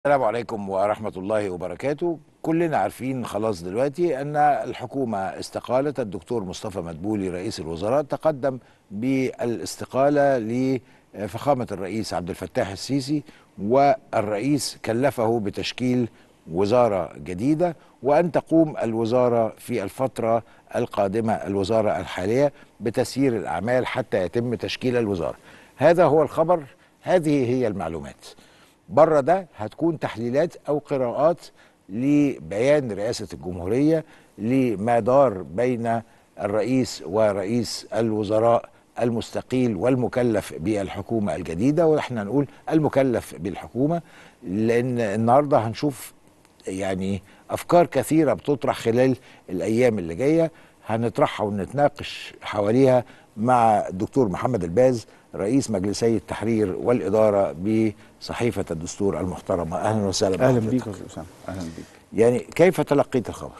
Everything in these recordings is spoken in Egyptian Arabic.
السلام عليكم ورحمة الله وبركاته كلنا عارفين خلاص دلوقتي أن الحكومة استقالت الدكتور مصطفى مدبولي رئيس الوزراء تقدم بالاستقالة لفخامة الرئيس عبد الفتاح السيسي والرئيس كلفه بتشكيل وزارة جديدة وأن تقوم الوزارة في الفترة القادمة الوزارة الحالية بتسيير الأعمال حتى يتم تشكيل الوزارة هذا هو الخبر هذه هي المعلومات بره ده هتكون تحليلات او قراءات لبيان رئاسه الجمهوريه لما دار بين الرئيس ورئيس الوزراء المستقيل والمكلف بالحكومه الجديده واحنا نقول المكلف بالحكومه لان النهارده هنشوف يعني افكار كثيره بتطرح خلال الايام اللي جايه هنطرحها ونتناقش حواليها مع الدكتور محمد الباز رئيس مجلسي التحرير والإدارة بصحيفة الدستور المحترمة أهلا وسهلا اهلا بحضرتك. بيك يا استاذ اسامه اهلا بيك يعني كيف تلقيت الخبر؟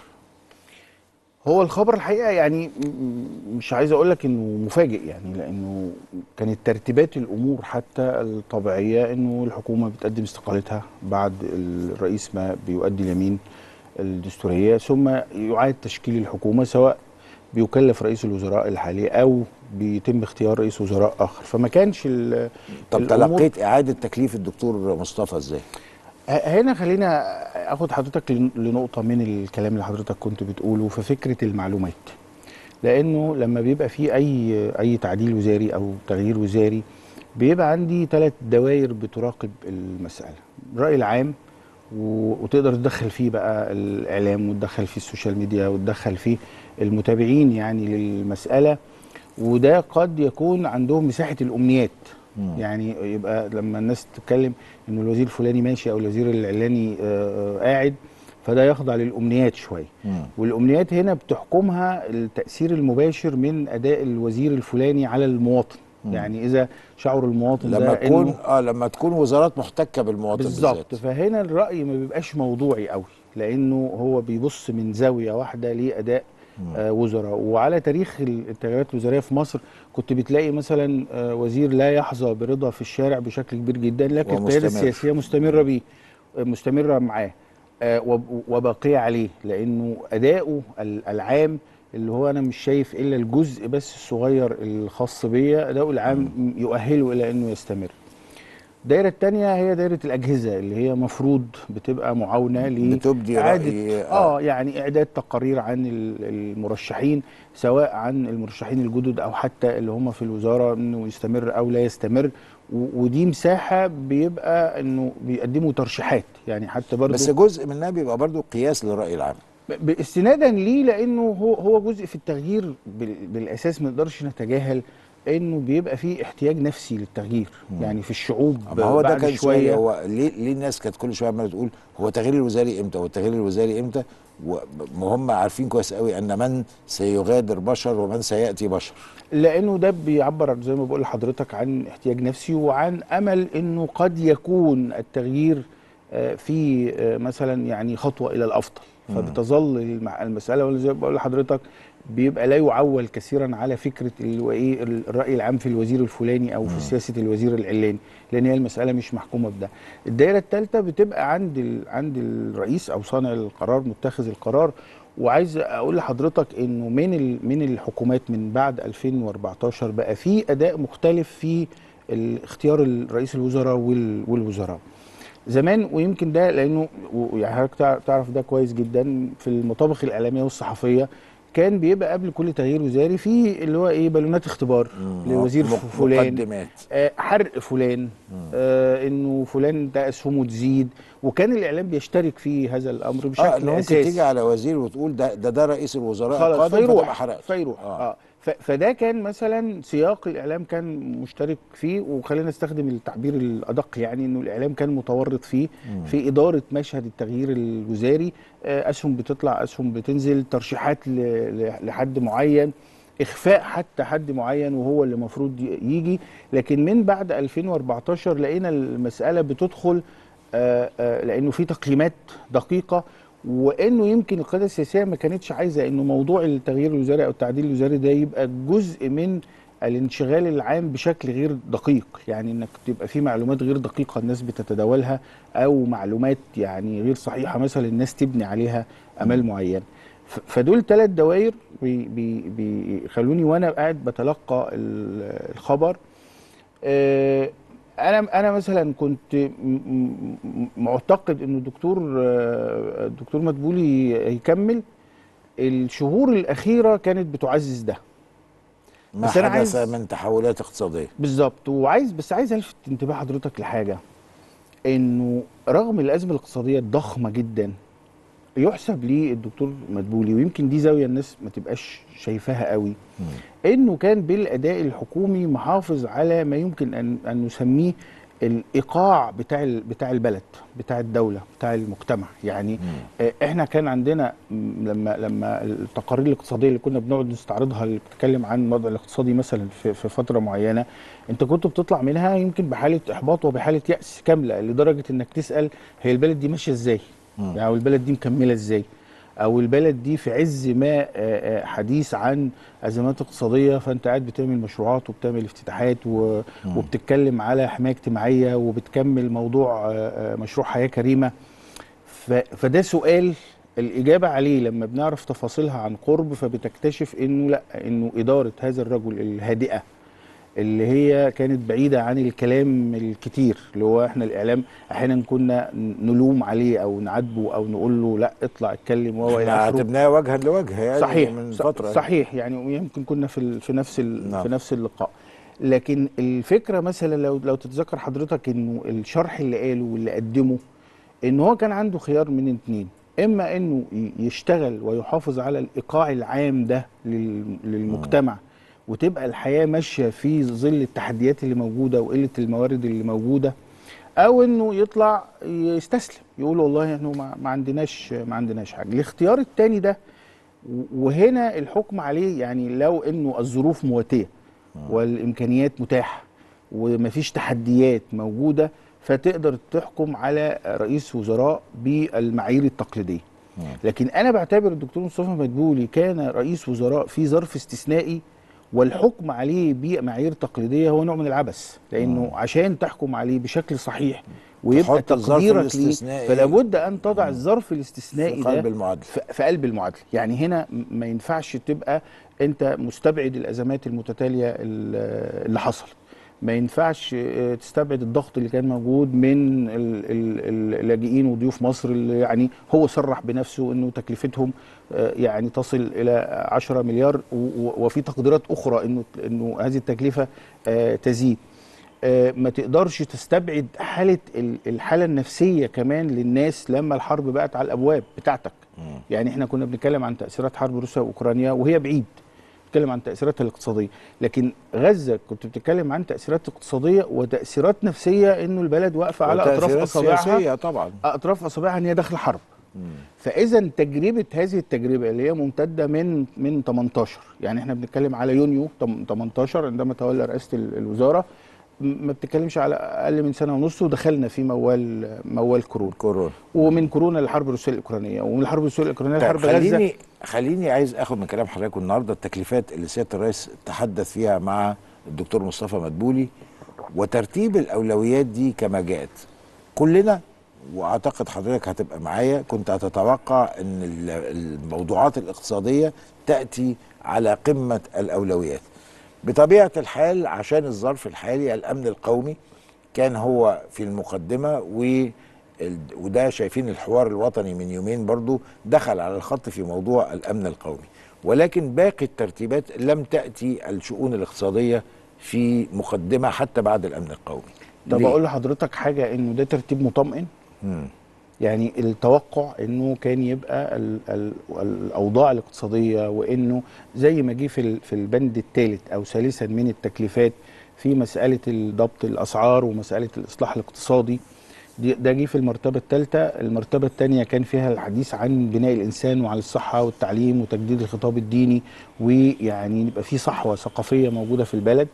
هو الخبر الحقيقه يعني م- م- مش عايز اقول لك انه مفاجئ يعني لانه كانت ترتيبات الامور حتى الطبيعيه انه الحكومه بتقدم استقالتها بعد الرئيس ما بيؤدي اليمين الدستوريه ثم يعاد تشكيل الحكومه سواء بيكلف رئيس الوزراء الحالي او بيتم اختيار رئيس وزراء اخر فما كانش ال- طب الأمور- تلقيت إعادة تكليف الدكتور مصطفى إزاي؟ ه- هنا خلينا اخد حضرتك لن- لنقطه من الكلام اللي حضرتك كنت بتقوله في فكره المعلومات لانه لما بيبقى في اي اي تعديل وزاري او تغيير وزاري بيبقى عندي ثلاث دوائر بتراقب المساله الراي العام و- وتقدر تدخل فيه بقى الاعلام وتدخل فيه السوشيال ميديا وتدخل فيه المتابعين يعني للمساله وده قد يكون عندهم مساحه الامنيات مم. يعني يبقى لما الناس تتكلم انه الوزير الفلاني ماشي او الوزير العلاني آه، آه، قاعد فده يخضع للامنيات شويه مم. والامنيات هنا بتحكمها التاثير المباشر من اداء الوزير الفلاني على المواطن مم. يعني اذا شعر المواطن لما ده تكون إنه- اه لما تكون وزارات محتكة بالمواطن بالظبط بالذات فهنا الراي ما بيبقاش موضوعي قوي لانه هو بيبص من زاويه واحده لاداء مم. آه وزراء وعلى تاريخ التغيرات الوزاريه في مصر كنت بتلاقي مثلا آه وزير لا يحظى برضا في الشارع بشكل كبير جدا لكن القياده ومستمر. السياسيه مستمره بيه آه، مستمره معاه آه وب- وباقيه عليه لانه اداؤه ال- العام اللي هو انا مش شايف الا الجزء بس الصغير الخاص بيا اداؤه العام يؤهله الى انه يستمر الدايره الثانيه هي دايره الاجهزه اللي هي مفروض بتبقى معاونه ل بتبدي إعادة- رأي اه يعني اعداد تقارير عن ال- المرشحين سواء عن المرشحين الجدد او حتى اللي هم في الوزاره انه يستمر او لا يستمر و- ودي مساحه بيبقى انه بيقدموا ترشيحات يعني حتى برضه بس جزء منها بيبقى برضو قياس للرأي العام ب- استنادا ليه لانه هو هو جزء في التغيير بال- بالاساس ما نقدرش نتجاهل انه بيبقى فيه احتياج نفسي للتغيير مم. يعني في الشعوب ما هو ده بعد كان شوية شويه هو ليه ليه الناس كانت كل شوية عمالة تقول هو التغيير الوزاري امتى هو التغيير الوزاري امتى وهم عارفين كويس قوي ان من سيغادر بشر ومن سيأتي بشر لانه ده بيعبر زي ما بقول لحضرتك عن احتياج نفسي وعن امل انه قد يكون التغيير آه، في آه، مثلا يعني خطوه الى الافضل مم. فبتظل المع- المساله ولا زي ما بقول لحضرتك بيبقى لا يعول كثيرا على فكره اللي هو ايه الراي العام في الوزير الفلاني او مم. في سياسه الوزير العلاني لان هي المساله مش محكومه بده الدائره الثالثه بتبقى عند ال... عند الرئيس او صانع القرار متخذ القرار وعايز اقول لحضرتك انه من ال... من الحكومات من بعد 2014 بقى في اداء مختلف في ال- اختيار رئيس الوزراء وال... والوزراء زمان ويمكن ده لانه و- يعني حضرتك تع- تعرف ده كويس جدا في المطابخ الاعلاميه والصحفيه كان بيبقى قبل كل تغيير وزاري في اللي هو ايه بالونات اختبار لوزير مق- فلان مقدمات آه، حرق فلان آه انه فلان ده اسهمه تزيد وكان الاعلام بيشترك في هذا الامر بشكل اه ان ممكن اساسي تيجي على وزير وتقول ده ده, ده رئيس الوزراء خلاص القادم فتبقى فيروح حرقت فيروح آه. اه, آه. ف- فده كان مثلا سياق الاعلام كان مشترك فيه وخلينا نستخدم التعبير الادق يعني انه الاعلام كان متورط فيه مم. في اداره مشهد التغيير الوزاري آه، اسهم بتطلع اسهم بتنزل ترشيحات ل- ل- لحد معين اخفاء حتى حد معين وهو اللي المفروض يجي لكن من بعد 2014 لقينا المساله بتدخل آه، آه، لانه في تقييمات دقيقه وانه يمكن القياده السياسيه ما كانتش عايزه انه موضوع التغيير الوزاري او التعديل الوزاري ده يبقى جزء من الانشغال العام بشكل غير دقيق يعني انك تبقى في معلومات غير دقيقه الناس بتتداولها او معلومات يعني غير صحيحه مثلا الناس تبني عليها امال معين ف- فدول ثلاث دوائر بي- بي- بيخلوني وانا قاعد بتلقى ال- الخبر آه، انا انا مثلا كنت م- م- م- معتقد انه الدكتور آه، الدكتور مدبولي هيكمل الشهور الاخيره كانت بتعزز ده ما بس أنا حدث عايز- من تحولات اقتصاديه بالظبط وعايز بس عايز الفت انتباه حضرتك لحاجه انه رغم الازمه الاقتصاديه الضخمه جدا يحسب ليه الدكتور مدبولي ويمكن دي زاويه الناس ما تبقاش شايفاها قوي انه كان بالاداء الحكومي محافظ على ما يمكن ان ان نسميه الايقاع بتاع ال- بتاع البلد بتاع الدوله بتاع المجتمع يعني آه، احنا كان عندنا م، لما لما التقارير الاقتصاديه اللي كنا بنقعد نستعرضها اللي بتتكلم عن الوضع الاقتصادي مثلا في, في فتره معينه انت كنت بتطلع منها يمكن بحاله احباط وبحاله ياس كامله لدرجه انك تسال هي البلد دي ماشيه ازاي؟ يعني أو البلد دي مكمله ازاي؟ او البلد دي في عز ما آه، آه، حديث عن ازمات اقتصاديه فانت قاعد بتعمل مشروعات وبتعمل افتتاحات و... وبتتكلم على حمايه اجتماعيه وبتكمل موضوع آه، آه، مشروع حياه كريمه ف... فده سؤال الاجابه عليه لما بنعرف تفاصيلها عن قرب فبتكتشف انه لا انه اداره هذا الرجل الهادئه اللي هي كانت بعيده عن الكلام الكتير اللي هو احنا الاعلام احيانا كنا نلوم عليه او نعاتبه او نقول له لا اطلع اتكلم وهو الى احنا اخره عاتبناه وجها لوجه يعني صحيح من ص- فتره صحيح يعني يمكن كنا في ال- في نفس ال- نعم. في نفس اللقاء لكن الفكره مثلا لو لو تتذكر حضرتك انه الشرح اللي قاله واللي قدمه ان هو كان عنده خيار من اتنين اما انه ي- يشتغل ويحافظ على الايقاع العام ده لل- للمجتمع وتبقى الحياه ماشيه في ظل التحديات اللي موجوده وقله الموارد اللي موجوده او انه يطلع يستسلم يقول والله احنا ما ما عندناش ما عندناش حاجه الاختيار الثاني ده و- وهنا الحكم عليه يعني لو انه الظروف مواتيه والامكانيات متاحه ومفيش تحديات موجوده فتقدر تحكم على رئيس وزراء بالمعايير التقليديه لكن انا بعتبر الدكتور مصطفى مدبولي كان رئيس وزراء في ظرف استثنائي والحكم عليه بمعايير تقليديه هو نوع من العبث لانه عشان تحكم عليه بشكل صحيح ويبقى تحط الظرف تقديرك ليه الاستثنائي فلا بد ان تضع الظرف الاستثنائي في ده قلب المعادله في في قلب المعادله يعني هنا م- ما ينفعش تبقى انت مستبعد الازمات المتتاليه ال- اللي حصلت ما ينفعش آه، تستبعد الضغط اللي كان موجود من ال- ال- ال- اللاجئين وضيوف مصر اللي يعني هو صرح بنفسه انه تكلفتهم آه، يعني تصل الى 10 مليار و- و- وفي تقديرات اخرى انه انه هذه التكلفه آه، تزيد آه، ما تقدرش تستبعد حاله ال- الحاله النفسيه كمان للناس لما الحرب بقت على الابواب بتاعتك يعني احنا كنا بنتكلم عن تاثيرات حرب روسيا واوكرانيا وهي بعيد بتتكلم عن تاثيراتها الاقتصاديه لكن غزه كنت بتتكلم عن تاثيرات اقتصاديه وتاثيرات نفسيه انه البلد واقفه على اطراف وتأثيرات اصابعها سياسيه طبعا اطراف اصابعها ان هي داخله حرب فاذا تجربه هذه التجربه اللي هي ممتده من من 18 يعني احنا بنتكلم على يونيو تم- 18 عندما تولى رئاسه ال- الوزاره م- ما بتتكلمش على اقل من سنه ونص ودخلنا في موال موال كورونا كورونا ومن كورونا للحرب الروسيه الاوكرانيه ومن الحرب الروسيه الاوكرانيه طيب لحرب غزه خليني خليني عايز اخد من كلام حضرتك النهارده التكليفات اللي سياده الرئيس تحدث فيها مع الدكتور مصطفى مدبولي وترتيب الاولويات دي كما جاءت كلنا واعتقد حضرتك هتبقى معايا كنت هتتوقع ان ال- الموضوعات الاقتصاديه تاتي على قمه الاولويات بطبيعه الحال عشان الظرف الحالي الامن القومي كان هو في المقدمه و ال- وده شايفين الحوار الوطني من يومين برضو دخل على الخط في موضوع الامن القومي ولكن باقي الترتيبات لم تاتي الشؤون الاقتصاديه في مقدمه حتى بعد الامن القومي طب ليه؟ اقول لحضرتك حاجه انه ده ترتيب مطمئن مم. يعني التوقع انه كان يبقى ال ال الاوضاع الاقتصاديه وانه زي ما جه في ال- في البند الثالث او ثالثا من التكليفات في مساله ضبط الاسعار ومساله الاصلاح الاقتصادي دي- ده جه في المرتبه الثالثه المرتبه الثانيه كان فيها الحديث عن بناء الانسان وعلى الصحه والتعليم وتجديد الخطاب الديني ويعني يبقى في صحوه ثقافيه موجوده في البلد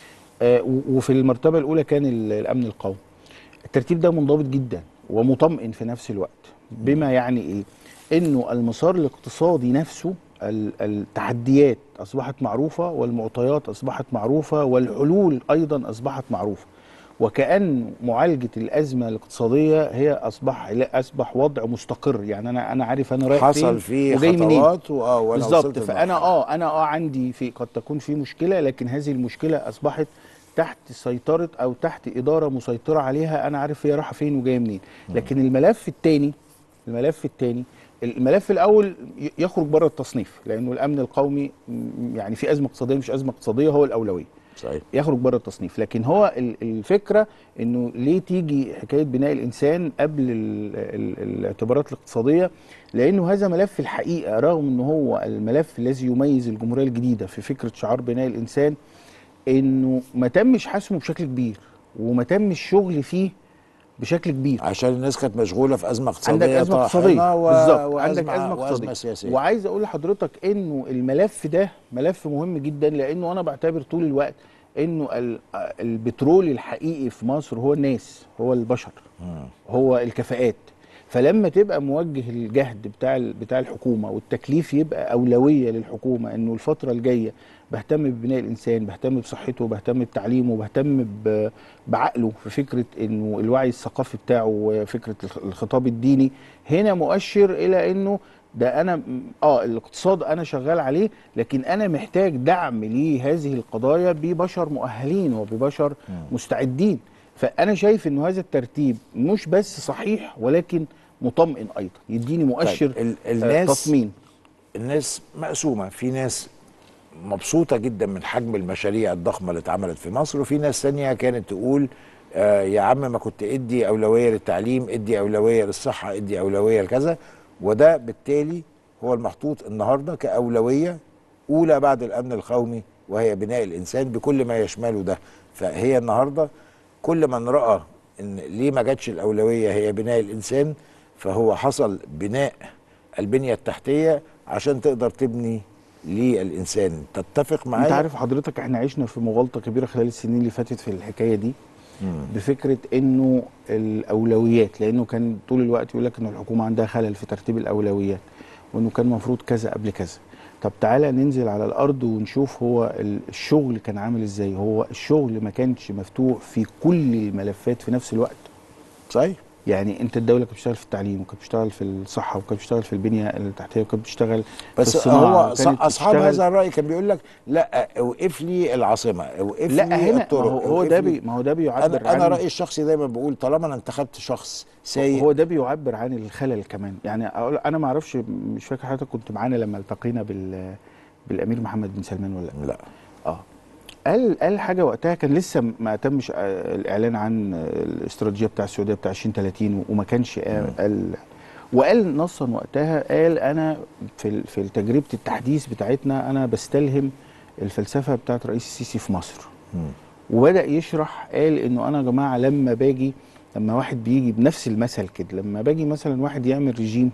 آه، و- وفي المرتبه الاولى كان ال- الامن القومي الترتيب ده منضبط جدا ومطمئن في نفس الوقت بما يعني ايه انه المسار الاقتصادي نفسه ال- التحديات اصبحت معروفه والمعطيات اصبحت معروفه والحلول ايضا اصبحت معروفه وكأن معالجة الأزمة الاقتصادية هي أصبح لا أصبح وضع مستقر يعني أنا أنا عارف أنا رايح فين حصل فيه وجاي منين. خطوات واه وانا بالظبط وصلت فانا لمرحلة. اه انا اه عندي في قد تكون في مشكله لكن هذه المشكله اصبحت تحت سيطره او تحت اداره مسيطره عليها انا عارف هي رايحه فين وجايه منين لكن الملف الثاني الملف الثاني الملف الاول ي- يخرج بره التصنيف لانه الامن القومي م- يعني في ازمه اقتصاديه مش ازمه اقتصاديه هو الاولويه صحيح يخرج بره التصنيف لكن هو ال- الفكره انه ليه تيجي حكايه بناء الانسان قبل ال ال الاعتبارات الاقتصاديه لانه هذا ملف الحقيقه رغم ان هو الملف الذي يميز الجمهوريه الجديده في فكره شعار بناء الانسان انه ما تمش حسمه بشكل كبير وما تمش شغل فيه بشكل كبير عشان الناس كانت مشغوله في ازمه اقتصاديه عندك ازمه طاحنة اقتصاديه و... بالظبط وأزمة- عندك ازمه وازمه اقتصاديه سياسيه وعايز اقول لحضرتك انه الملف ده ملف مهم جدا لانه انا بعتبر طول الوقت انه ال- البترول الحقيقي في مصر هو الناس هو البشر مم. هو الكفاءات فلما تبقى موجه الجهد بتاع ال- بتاع الحكومه والتكليف يبقى اولويه للحكومه انه الفتره الجايه بهتم ببناء الانسان بهتم بصحته بهتم بتعليمه بهتم ب- بعقله في فكره انه الوعي الثقافي بتاعه وفكره الخ- الخطاب الديني هنا مؤشر الى انه ده انا م- اه الاقتصاد انا شغال عليه لكن انا محتاج دعم لهذه القضايا ببشر مؤهلين وببشر مستعدين فانا شايف انه هذا الترتيب مش بس صحيح ولكن مطمئن ايضا يديني مؤشر طيب ال- آه، الناس تطمين الناس مقسومه في ناس مبسوطه جدا من حجم المشاريع الضخمه اللي اتعملت في مصر وفي ناس ثانيه كانت تقول آه يا عم ما كنت ادي اولويه للتعليم ادي اولويه للصحه ادي اولويه لكذا وده بالتالي هو المحطوط النهارده كاولويه اولى بعد الامن القومي وهي بناء الانسان بكل ما يشمله ده فهي النهارده كل من راى ان ليه ما جاتش الاولويه هي بناء الانسان فهو حصل بناء البنيه التحتيه عشان تقدر تبني للانسان تتفق معايا انت عارف حضرتك احنا عشنا في مغالطه كبيره خلال السنين اللي فاتت في الحكايه دي بفكره انه الاولويات لانه كان طول الوقت يقول لك ان الحكومه عندها خلل في ترتيب الاولويات وانه كان المفروض كذا قبل كذا طب تعالى ننزل على الارض ونشوف هو ال- الشغل كان عامل ازاي هو الشغل ما كانش مفتوح في كل الملفات في نفس الوقت صحيح يعني انت الدوله كانت بتشتغل في التعليم وكانت بتشتغل في الصحه وكانت بتشتغل في البنيه التحتيه وكانت بتشتغل في بس الصناعه هو وكانت اصحاب بتشتغل- هذا الراي كان بيقول لك لا اوقف لي العاصمه اوقف لا لي هنا ما الطرق هو, هو اوقف ده لي- بي ما هو ده بيعبر انا انا عن رايي الشخصي دايما بقول طالما انا انتخبت شخص سيء هو ده بيعبر عن الخلل كمان يعني أقول انا ما اعرفش مش فاكر حضرتك كنت معانا لما التقينا بال بالامير محمد بن سلمان ولا لا لا اه قال قال حاجه وقتها كان لسه ما تمش آه، الاعلان عن آه، الاستراتيجيه بتاع السعوديه بتاع 2030 وما كانش قال قال وقال نصا وقتها قال انا في ال- في تجربه التحديث بتاعتنا انا بستلهم الفلسفه بتاعت رئيس السيسي في مصر مم. وبدا يشرح قال انه انا يا جماعه لما باجي لما واحد بيجي بنفس المثل كده لما باجي مثلا واحد يعمل رجيم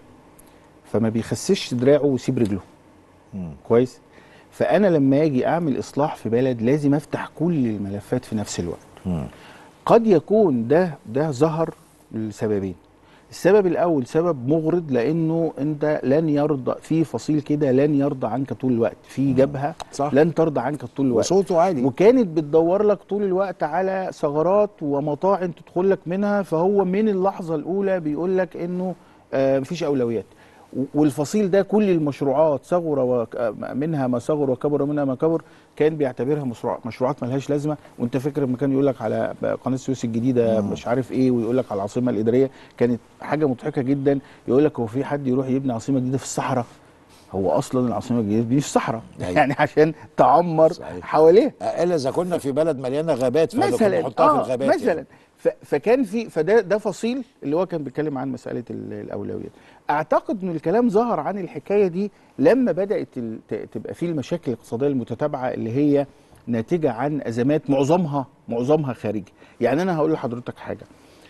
فما بيخسسش دراعه ويسيب رجله مم. كويس فانا لما اجي اعمل اصلاح في بلد لازم افتح كل الملفات في نفس الوقت مم. قد يكون ده ده ظهر لسببين السبب الاول سبب مغرض لانه انت لن يرضى في فصيل كده لن يرضى عنك طول الوقت في جبهه صح. لن ترضى عنك طول الوقت وصوته عالي وكانت بتدور لك طول الوقت على ثغرات ومطاعن تدخل لك منها فهو من اللحظه الاولى بيقول لك انه آه مفيش اولويات و- والفصيل ده كل المشروعات صغر وك- آه، منها ما صغر وكبر منها ما كبر كان بيعتبرها مشروع مشروعات ملهاش لازمه وانت فاكر لما كان يقول لك على قناه السويس الجديده مش عارف ايه ويقول لك على العاصمه الاداريه كانت حاجه مضحكه جدا يقول لك هو في حد يروح يبني عاصمه جديده في الصحراء هو اصلا العاصمه الجديده دي في الصحراء أيوة. يعني عشان تعمر صحيح. حواليها الا اذا كنا في بلد مليانه غابات فاحنا كنا مثلا نحطها في اه الغابات مثلا يعني. ف- فكان في فده ده فصيل اللي هو كان بيتكلم عن مساله ال- الاولويات اعتقد ان الكلام ظهر عن الحكايه دي لما بدات ال- ت- تبقى في المشاكل الاقتصاديه المتتابعه اللي هي ناتجه عن ازمات معظمها معظمها خارجي يعني انا هقول لحضرتك حاجه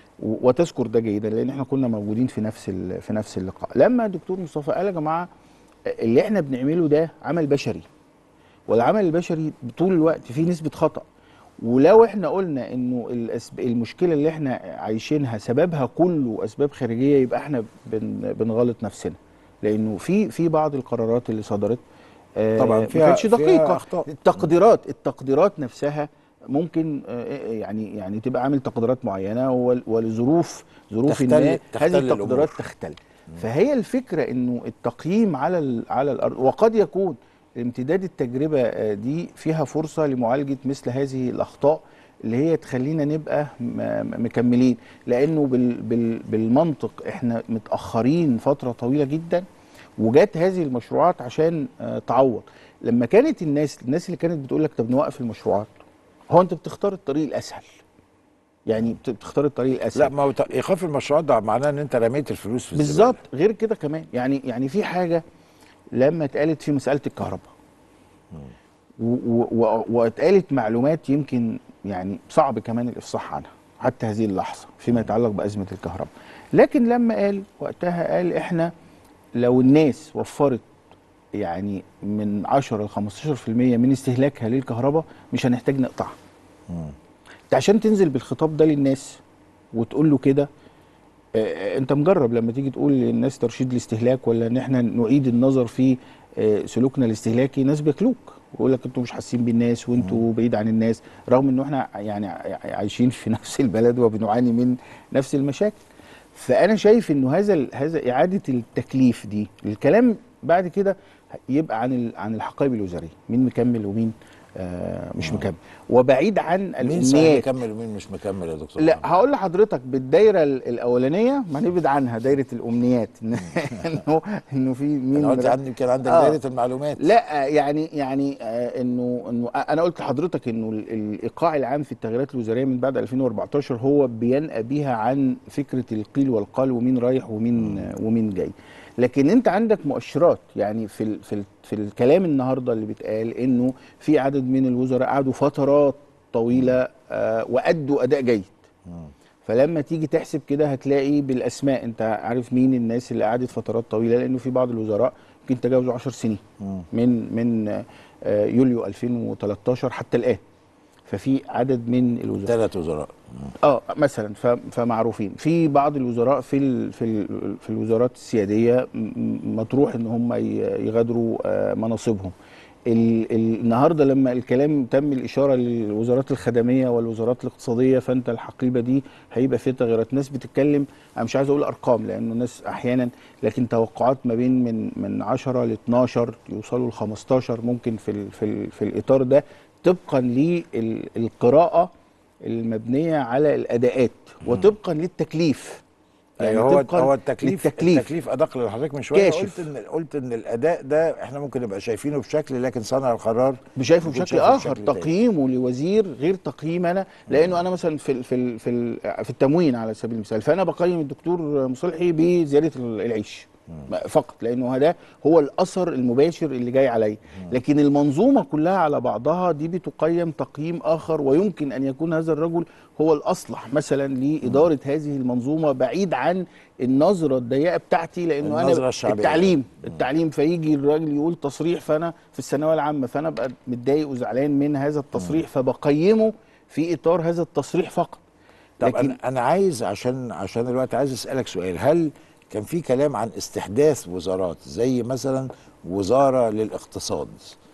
و- وتذكر ده جيدا لان احنا كنا موجودين في نفس ال- في نفس اللقاء لما الدكتور مصطفى قال يا جماعه اللي احنا بنعمله ده عمل بشري والعمل البشري طول الوقت فيه نسبه خطا ولو احنا قلنا انه الأسب... المشكله اللي احنا عايشينها سببها كله اسباب خارجيه يبقى احنا بن... بنغلط نفسنا لانه في في بعض القرارات اللي صدرت آه، طبعاً ما فيها- كانتش فيها دقيقه أخطاء. التقديرات التقديرات نفسها ممكن آه، يعني يعني تبقى عامل تقديرات معينه ول- ولظروف ظروف تختل- ما تختل هذه التقديرات الأمور. تختل فهي الفكره انه التقييم على ال- على الارض وقد يكون امتداد التجربه آه، دي فيها فرصه لمعالجه مثل هذه الاخطاء اللي هي تخلينا نبقى م- م- مكملين لانه بال بال بالمنطق احنا متاخرين فتره طويله جدا وجات هذه المشروعات عشان آه، تعوض لما كانت الناس الناس اللي كانت بتقول لك طب نوقف المشروعات هو انت بتختار الطريق الاسهل يعني بت- بتختار الطريق الاسهل لا ما هو ت- ايقاف المشروعات ده معناه ان انت رميت الفلوس في الزبالة. بالظبط غير كده كمان يعني يعني في حاجه لما اتقالت في مساله الكهرباء و- و- و- واتقالت معلومات يمكن يعني صعب كمان الافصاح عنها حتى هذه اللحظه فيما يتعلق بازمه الكهرباء لكن لما قال وقتها قال احنا لو الناس وفرت يعني من 10 ل 15% من استهلاكها للكهرباء مش هنحتاج نقطعها انت عشان تنزل بالخطاب ده للناس وتقول له كده آه، انت مجرب لما تيجي تقول للناس ترشيد الاستهلاك ولا ان احنا نعيد النظر في آه، سلوكنا الاستهلاكي ناس بياكلوك ويقول لك انتوا مش حاسين بالناس وانتوا بعيد عن الناس رغم انه احنا يعني ع- عايشين في نفس البلد وبنعاني من نفس المشاكل فانا شايف انه هذا ال- هذا اعاده التكليف دي الكلام بعد كده يبقى عن ال- عن الحقائب الوزاريه مين مكمل ومين آه مش مكمل وبعيد عن مين الامنيات صحيح مكمل ومين مش مكمل يا دكتور لا محمد؟ هقول لحضرتك بالدايره ال- الاولانيه ما نبعد عنها دايره الامنيات انه انه في مين انا قلت مرا- عندي يمكن عندك آه. دايره المعلومات لا يعني يعني آه، انه انه انا قلت لحضرتك انه ال- الايقاع العام في التغييرات الوزاريه من بعد 2014 هو بينأى بيها عن فكره القيل والقال ومين رايح ومين آه، ومين جاي لكن انت عندك مؤشرات يعني في ال في ال في الكلام النهارده اللي بيتقال انه في عدد من الوزراء قعدوا فترات طويله آه، وادوا اداء جيد فلما تيجي تحسب كده هتلاقي بالاسماء انت عارف مين الناس اللي قعدت فترات طويله لانه في بعض الوزراء يمكن تجاوزوا 10 سنين من من آه، يوليو 2013 حتى الان ففي عدد من الوزراء ثلاث وزراء اه مثلا ف- فمعروفين في بعض الوزراء في ال في ال في الوزارات السياديه م- م- مطروح ان هم ي- يغادروا آه، مناصبهم ال- ال- النهارده لما الكلام تم الاشاره للوزارات الخدميه والوزارات الاقتصاديه فانت الحقيبه دي هيبقى فيها تغييرات ناس بتتكلم انا مش عايز اقول ارقام لانه الناس احيانا لكن توقعات ما بين من من 10 ل 12 يوصلوا ل 15 ممكن في ال في ال في الاطار ده طبقا للقراءه المبنيه على الاداءات وطبقا للتكليف يعني هو طبقاً هو التكليف للتكليف. التكليف ادق لحضرتك من شويه كاشف. قلت ان قلت ان الاداء ده احنا ممكن نبقى شايفينه بشكل لكن صانع القرار بشايفه يكون بشكل شايفه اخر بشكل تاني. تقييمه لوزير غير تقييم انا لانه انا مثلا في ال في ال في, ال في التموين على سبيل المثال فانا بقيم الدكتور مصلحي بزياده العيش فقط لانه هذا هو الاثر المباشر اللي جاي عليا لكن المنظومه كلها على بعضها دي بتقيم تقييم اخر ويمكن ان يكون هذا الرجل هو الاصلح مثلا لاداره هذه المنظومه بعيد عن النظره الضيقه بتاعتي لانه النظرة انا الشعبية. التعليم التعليم فيجي الراجل يقول تصريح فانا في الثانويه العامه فانا ابقى متضايق وزعلان من هذا التصريح فبقيمه في اطار هذا التصريح فقط طب لكن انا انا عايز عشان عشان الوقت عايز اسالك سؤال هل كان في كلام عن استحداث وزارات زي مثلا وزاره للاقتصاد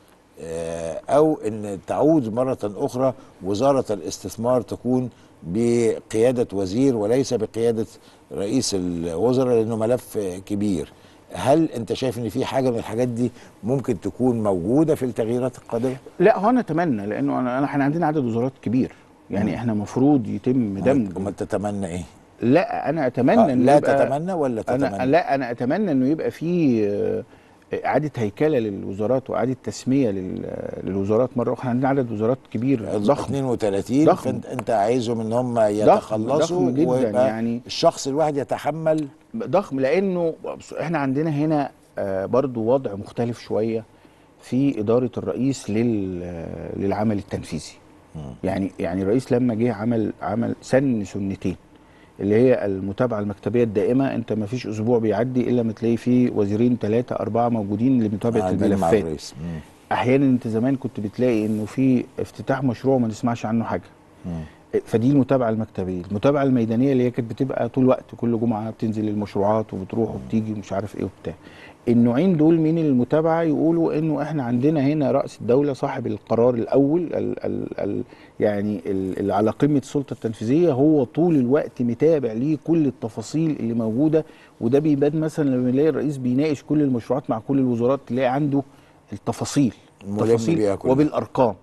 آه، او ان تعود مره اخرى وزاره الاستثمار تكون بقياده وزير وليس بقياده رئيس الوزراء لانه ملف كبير هل انت شايف ان في حاجه من الحاجات دي ممكن تكون موجوده في التغييرات القادمه لا هو انا اتمنى لانه انا أنا- احنا عندنا عدد وزارات كبير يعني احنا المفروض يتم دمج ما تتمنى ايه لا انا اتمنى آه، انه لا يبقى تتمنى ولا تتمنى انا لا انا اتمنى انه يبقى في آه، اعاده هيكله للوزارات واعاده تسميه لل- للوزارات مره اخرى احنا عندنا عدد وزارات كبير ضخم 32 ضخم. فانت انت عايزهم ان هم يتخلصوا ضخم جدا ويبقى يعني. الشخص الواحد يتحمل ضخم لانه بص، احنا عندنا هنا آه، برضو وضع مختلف شويه في اداره الرئيس لل آه، للعمل التنفيذي يعني يعني الرئيس لما جه عمل عمل سن سنتين اللي هي المتابعه المكتبيه الدائمه انت ما فيش اسبوع بيعدي الا ما تلاقي فيه وزيرين ثلاثه اربعه موجودين لمتابعه قاعدين مع الملفات الرئيس مم. احيانا انت زمان كنت بتلاقي انه في افتتاح مشروع ما نسمعش عنه حاجه مم. فدي المتابعه المكتبيه المتابعه الميدانيه اللي هي كانت بتبقى طول الوقت كل جمعه بتنزل المشروعات وبتروح وبتيجي ومش عارف ايه وبتاع النوعين دول من المتابعه يقولوا انه احنا عندنا هنا راس الدوله صاحب القرار الاول ال ال ال يعني ال- اللي على قمه السلطه التنفيذيه هو طول الوقت متابع ليه كل التفاصيل اللي موجوده وده بيبان مثلا لما نلاقي الرئيس بيناقش كل المشروعات مع كل الوزارات تلاقي عنده التفاصيل ملم التفاصيل بيها كلها. وبالارقام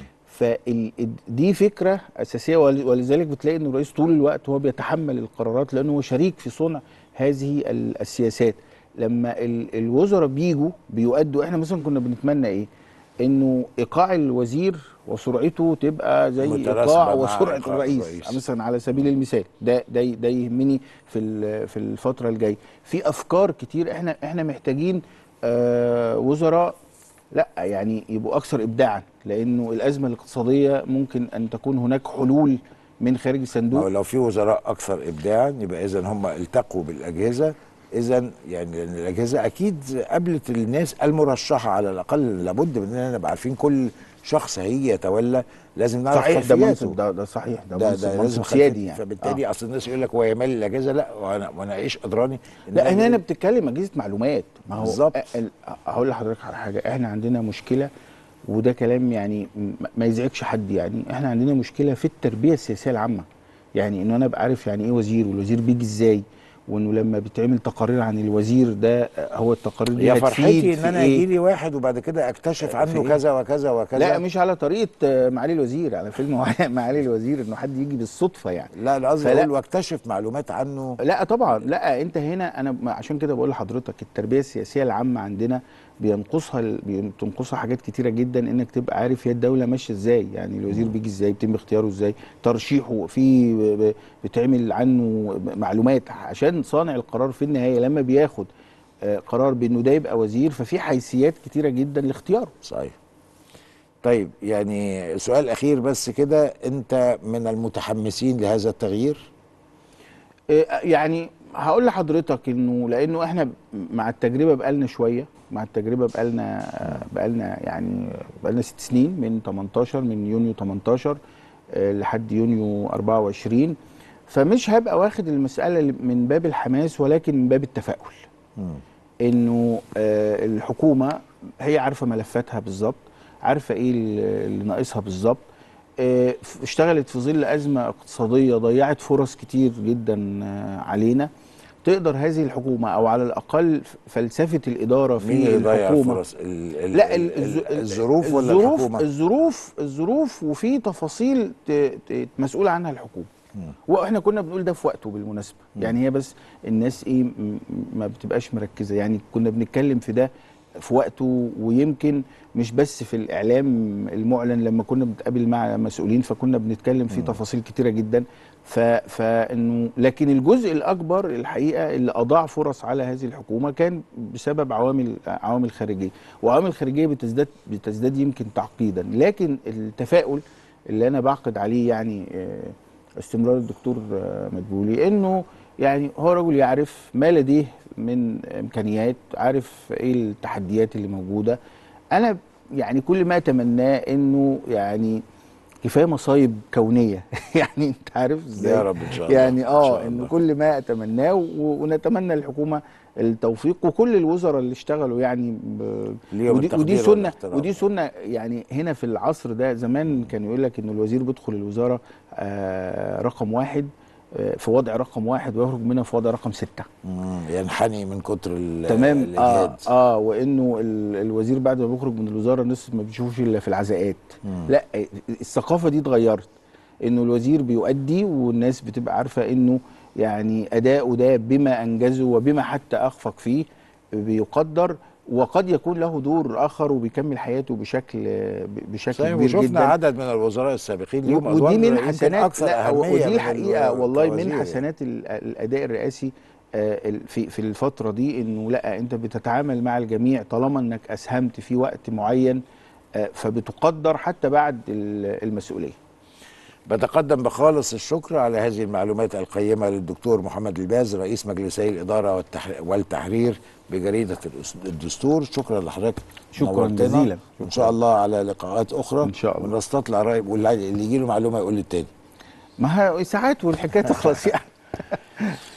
فدي فكره اساسيه ول- ولذلك بتلاقي ان الرئيس طول الوقت هو بيتحمل القرارات لانه هو شريك في صنع هذه ال- السياسات لما ال- الوزراء بيجوا بيؤدوا احنا مثلا كنا بنتمنى ايه انه ايقاع الوزير وسرعته تبقى زي متناسبة ايقاع مع وسرعه إيقاع الرئيس الرئيس. مثلا على سبيل المثال ده ده ده يهمني في ال- في الفتره الجايه في افكار كتير احنا احنا محتاجين آه وزراء لا يعني يبقوا اكثر ابداعا لانه الازمه الاقتصاديه ممكن ان تكون هناك حلول من خارج ما هو الصندوق لو في وزراء اكثر ابداعا يبقى اذا هم التقوا بالاجهزه اذا يعني لان الاجهزه اكيد قابلت الناس المرشحه على الاقل لابد من اننا نبقى عارفين كل شخص هيجي يتولى لازم نعرف صحيح ده خلفياته. منصب ده, ده صحيح ده, ده منصب, ده منصب لازم سيادي خلفية. يعني فبالتالي آه. اصل الناس يقول لك هو يمال الاجهزه لا وانا وانا ايش ادراني إن لا أنا هنا انا جاي- بتتكلم اجهزه معلومات ما هو بالظبط. أ- ال- هقول لحضرتك على حاجه احنا عندنا مشكله وده كلام يعني م- ما يزعجش حد يعني احنا عندنا مشكله في التربيه السياسيه العامه يعني ان انا ابقى عارف يعني ايه وزير والوزير بيجي ازاي وانه لما بيتعمل تقارير عن الوزير ده هو التقارير دي يا هتفيد فرحتي ان في انا إيه؟ يجي لي واحد وبعد كده اكتشف في عنه إيه؟ كذا وكذا وكذا لا مش على طريقه آه، معالي الوزير على فيلم معالي الوزير انه حد يجي بالصدفه يعني لا انا قصدي فلا- اقول واكتشف معلومات عنه لا طبعا لا انت هنا انا ما- عشان كده بقول لحضرتك التربيه السياسيه العامه عندنا بينقصها ال- بتنقصها حاجات كتيره جدا انك تبقى عارف هي الدوله ماشيه ازاي يعني الوزير بيجي ازاي بيتم اختياره ازاي ترشيحه في ب- ب- بيتعمل عنه معلومات عشان صانع القرار في النهايه لما بياخد آه، قرار بانه ده يبقى وزير ففي حيثيات كتيره جدا لاختياره صحيح طيب يعني سؤال اخير بس كده انت من المتحمسين لهذا التغيير إيه، يعني هقول لحضرتك انه لانه احنا مع التجربه بقالنا شويه مع التجربه بقالنا بقالنا يعني بقالنا ست سنين من 18 من يونيو 18 آه، لحد يونيو 24 فمش هبقى واخد المساله من باب الحماس ولكن من باب التفاؤل انه آه، الحكومه هي عارفه ملفاتها بالظبط عارفه ايه اللي اللي ناقصها بالظبط آه، ف- اشتغلت في ظل ازمه اقتصاديه ضيعت فرص كتير جدا آه، علينا تقدر هذه الحكومه او على الاقل ف- فلسفه الاداره في مين اللي ضيع الحكومه الفرص ال- ال- لا ال- ال- الز- ال- الظروف ولا الظروف الحكومه الظروف الظروف وفي تفاصيل ت- ت- مسؤول عنها الحكومه واحنا كنا بنقول ده في وقته بالمناسبه يعني هي بس الناس ايه م- م- ما بتبقاش مركزه يعني كنا بنتكلم في ده في وقته ويمكن مش بس في الاعلام المعلن لما كنا بنتقابل مع مسؤولين فكنا بنتكلم في تفاصيل كتيره جدا ف فانه لكن الجزء الاكبر الحقيقه اللي اضاع فرص على هذه الحكومه كان بسبب عوامل عوامل خارجيه وعوامل خارجيه بتزداد بتزداد يمكن تعقيدا لكن التفاؤل اللي انا بعقد عليه يعني آه، استمرار الدكتور آه، مدبولي انه يعني هو رجل يعرف ما لديه من امكانيات عارف ايه التحديات اللي موجوده انا يعني كل ما اتمناه انه يعني كفايه مصايب كونيه يعني انت عارف ازاي يا رب ان شاء الله يعني إن اه شاء ان الله. كل ما اتمناه و- ونتمنى للحكومه التوفيق وكل الوزراء اللي اشتغلوا يعني ب... ليهم ودي, ودي التقدير سنه والاحترام. ودي سنه يعني هنا في العصر ده زمان كان يقول لك ان الوزير بيدخل الوزاره آه رقم واحد آه في وضع رقم واحد ويخرج منها في وضع رقم سته مم، ينحني من كتر ال- تمام الاجهاد اه اه وانه ال- الوزير بعد ما بيخرج من الوزاره الناس ما بتشوفش الا في العزاءات لا الثقافه دي اتغيرت انه الوزير بيؤدي والناس بتبقى عارفه انه يعني اداؤه ده بما انجزه وبما حتى اخفق فيه بيقدر وقد يكون له دور اخر وبيكمل حياته بشكل بشكل صحيح كبير وشفنا جدا عدد من الوزراء السابقين ليهم أدوار ودي من يمكن حسنات اكثر لا اهميه ودي من الحقيقه ال- والله كوزير من يعني. حسنات ال- الاداء الرئاسي آه، ال- في في الفتره دي انه لا انت بتتعامل مع الجميع طالما انك اسهمت في وقت معين آه، فبتقدر حتى بعد ال- المسؤوليه بتقدم بخالص الشكر على هذه المعلومات القيمة للدكتور محمد الباز رئيس مجلسي الإدارة والتح- والتحرير بجريدة الأس- الدستور شكرا لحضرتك شكراً نورتنا. جزيلاً. إن شاء الله على لقاءات أخرى إن شاء الله. ونستطلع رأي واللي يجي له معلومة يقول للتاني ما هي ساعات والحكايه تخلص يعني